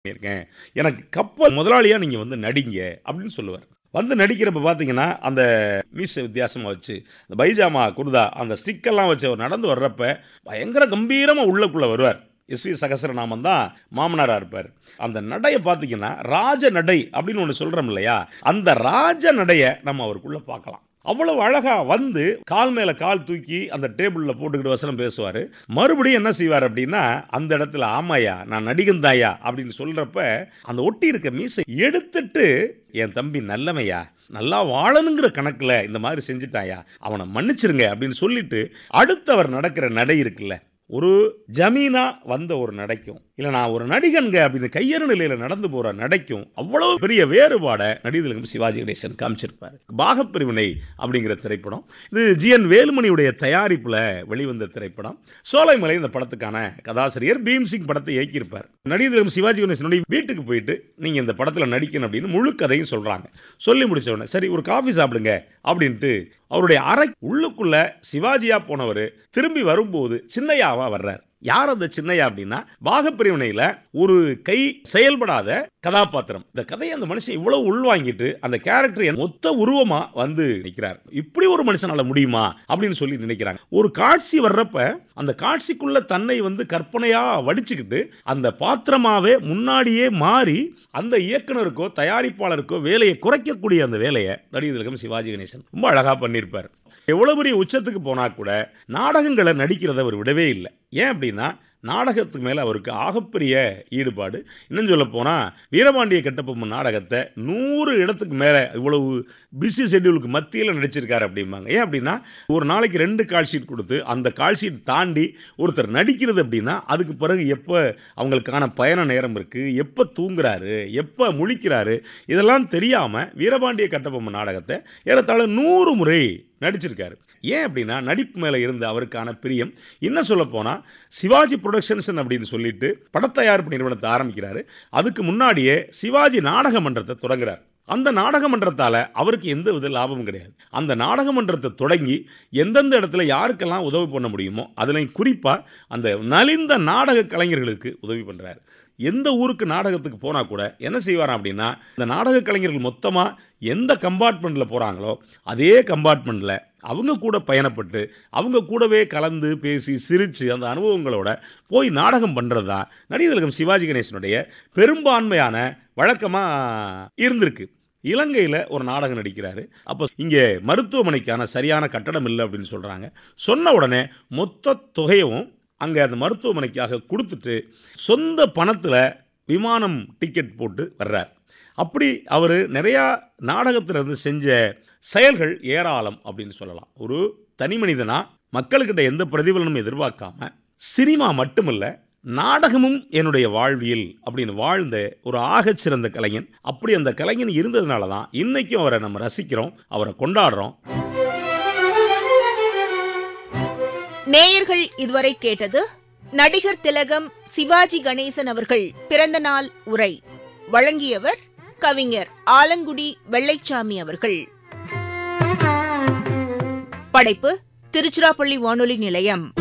பண்ணியிருக்கேன் எனக்கு கப்பல் முதலாளியா நீங்க வந்து நடிங்க அப்படின்னு சொல்லுவார் வந்து நடிக்கிறப்ப பார்த்தீங்கன்னா அந்த மீச வித்தியாசமாக வச்சு அந்த பைஜாமா குர்தா அந்த ஸ்டிக்கெல்லாம் வச்சு அவர் நடந்து வர்றப்ப பயங்கர கம்பீரமாக உள்ளக்குள்ளே வருவார் எஸ்வி சகசரநாமன் தான் மாமனாராக இருப்பார் அந்த நடையை பார்த்தீங்கன்னா ராஜ நடை அப்படின்னு ஒன்று சொல்கிறோம் இல்லையா அந்த ராஜ நடையை நம்ம அவருக்குள்ளே பார்க்கலாம் அவ்வளவு அழகா வந்து கால் மேல கால் தூக்கி அந்த டேபிள்ல போட்டுக்கிட்டு வசனம் பேசுவார் மறுபடியும் என்ன செய்வார் அப்படின்னா அந்த இடத்துல ஆமாயா நான் நடிகன் தாயா அப்படின்னு சொல்றப்ப அந்த ஒட்டி இருக்க மீசை எடுத்துட்டு என் தம்பி நல்லமையா நல்லா வாழணுங்கிற கணக்கில் இந்த மாதிரி செஞ்சுட்டாயா அவனை மன்னிச்சிருங்க அப்படின்னு சொல்லிட்டு அடுத்தவர் நடக்கிற நடை இருக்குல்ல ஒரு ஜமீனா வந்த ஒரு நடைக்கும் இல்லை நான் ஒரு நடிகன்க அப்படின்னு கையறு நிலையில் நடந்து போகிற நடைக்கும் அவ்வளோ பெரிய வேறுபாடை நடிகர்களும் சிவாஜி கணேசன் காமிச்சிருப்பார் பாகப்பிரிவினை அப்படிங்கிற திரைப்படம் இது ஜி என் வேலுமணியுடைய தயாரிப்பில் வெளிவந்த திரைப்படம் சோலைமலை இந்த படத்துக்கான கதாசிரியர் பீம்சிங் படத்தை இயக்கியிருப்பார் நடிகர்களும் சிவாஜி கணேசனுடைய வீட்டுக்கு போயிட்டு நீங்கள் இந்த படத்தில் நடிக்கணும் அப்படின்னு முழு கதையும் சொல்கிறாங்க சொல்லி முடிச்ச உடனே சரி ஒரு காஃபி சாப்பிடுங்க அப்படின்ட்டு அவருடைய அறை உள்ளுக்குள்ள சிவாஜியா போனவர் திரும்பி வரும்போது சின்னையாவா வர்றார் யார் அந்த சின்னையா அப்படின்னா பாகப்பிரிவினையில் ஒரு கை செயல்படாத கதாபாத்திரம் இந்த கதையை அந்த மனுஷன் இவ்வளவு உள்வாங்கிட்டு அந்த கேரக்டர் மொத்த உருவமா வந்து நிற்கிறார் இப்படி ஒரு மனுஷனால முடியுமா அப்படின்னு சொல்லி நினைக்கிறாங்க ஒரு காட்சி வர்றப்ப அந்த காட்சிக்குள்ள தன்னை வந்து கற்பனையா வடிச்சுக்கிட்டு அந்த பாத்திரமாவே முன்னாடியே மாறி அந்த இயக்குனருக்கோ தயாரிப்பாளருக்கோ வேலையை குறைக்கக்கூடிய அந்த வேலையை நடிகர்களுக்கும் சிவாஜி கணேசன் ரொம்ப அழகா பண்ணியிருப்பார் எவ்வளவு பெரிய உச்சத்துக்கு போனா கூட நாடகங்களை நடிக்கிறத அவர் விடவே இல்லை ஏன் அப்படின்னா நாடகத்துக்கு மேலே அவருக்கு ஆகப்பெரிய ஈடுபாடு இன்னும் சொல்ல போனால் வீரபாண்டிய கட்டபொம்மன் நாடகத்தை நூறு இடத்துக்கு மேலே இவ்வளவு பிஸி ஷெட்யூலுக்கு மத்தியில் நடிச்சிருக்காரு அப்படிம்பாங்க ஏன் அப்படின்னா ஒரு நாளைக்கு ரெண்டு கால் ஷீட் கொடுத்து அந்த கால் ஷீட் தாண்டி ஒருத்தர் நடிக்கிறது அப்படின்னா அதுக்கு பிறகு எப்போ அவங்களுக்கான பயண நேரம் இருக்குது எப்போ தூங்குறாரு எப்போ முழிக்கிறாரு இதெல்லாம் தெரியாமல் வீரபாண்டிய கட்டபொம்மன் நாடகத்தை ஏறத்தாழ நூறு முறை நடிச்சிருக்காரு ஏன் அப்படின்னா நடிப்பு மேலே இருந்த அவருக்கான பிரியம் என்ன சொல்ல போனால் சிவாஜி ப்ரொடக்ஷன்ஸ் அப்படின்னு சொல்லிட்டு படத்தயாரிப்பு நிறுவனத்தை ஆரம்பிக்கிறாரு அதுக்கு முன்னாடியே சிவாஜி நாடக மன்றத்தை தொடங்குறார் அந்த நாடக மன்றத்தால் அவருக்கு எந்த வித லாபமும் கிடையாது அந்த நாடக மன்றத்தை தொடங்கி எந்தெந்த இடத்துல யாருக்கெல்லாம் உதவி பண்ண முடியுமோ அதுலேயும் குறிப்பாக அந்த நலிந்த நாடக கலைஞர்களுக்கு உதவி பண்ணுறாரு எந்த ஊருக்கு நாடகத்துக்கு போனால் கூட என்ன செய்வாராம் அப்படின்னா இந்த நாடக கலைஞர்கள் மொத்தமாக எந்த கம்பார்ட்மெண்ட்டில் போகிறாங்களோ அதே கம்பார்ட்மெண்ட்டில் அவங்க கூட பயணப்பட்டு அவங்க கூடவே கலந்து பேசி சிரித்து அந்த அனுபவங்களோட போய் நாடகம் பண்ணுறது தான் நடிகர்களுக்கும் சிவாஜி கணேசனுடைய பெரும்பான்மையான வழக்கமாக இருந்திருக்கு இலங்கையில் ஒரு நாடகம் நடிக்கிறாரு அப்போ இங்கே மருத்துவமனைக்கான சரியான கட்டடம் இல்லை அப்படின்னு சொல்கிறாங்க சொன்ன உடனே மொத்த தொகையும் அங்கே அந்த மருத்துவமனைக்காக கொடுத்துட்டு சொந்த பணத்தில் விமானம் டிக்கெட் போட்டு வர்றார் அப்படி அவர் நிறையா நாடகத்திலிருந்து செஞ்ச செயல்கள் ஏராளம் அப்படின்னு சொல்லலாம் ஒரு தனி மனிதனாக மக்கள்கிட்ட எந்த பிரதிபலனும் எதிர்பார்க்காம சினிமா மட்டுமல்ல நாடகமும் என்னுடைய வாழ்வியல் அப்படின்னு வாழ்ந்த ஒரு ஆகச்சிறந்த கலைஞன் அப்படி அந்த கலைஞன் இருந்ததுனால தான் இன்னைக்கும் அவரை நம்ம ரசிக்கிறோம் அவரை கொண்டாடுறோம் நேயர்கள் இதுவரை கேட்டது நடிகர் திலகம் சிவாஜி கணேசன் அவர்கள் பிறந்த நாள் உரை வழங்கியவர் கவிஞர் ஆலங்குடி வெள்ளைச்சாமி அவர்கள் படைப்பு திருச்சிராப்பள்ளி வானொலி நிலையம்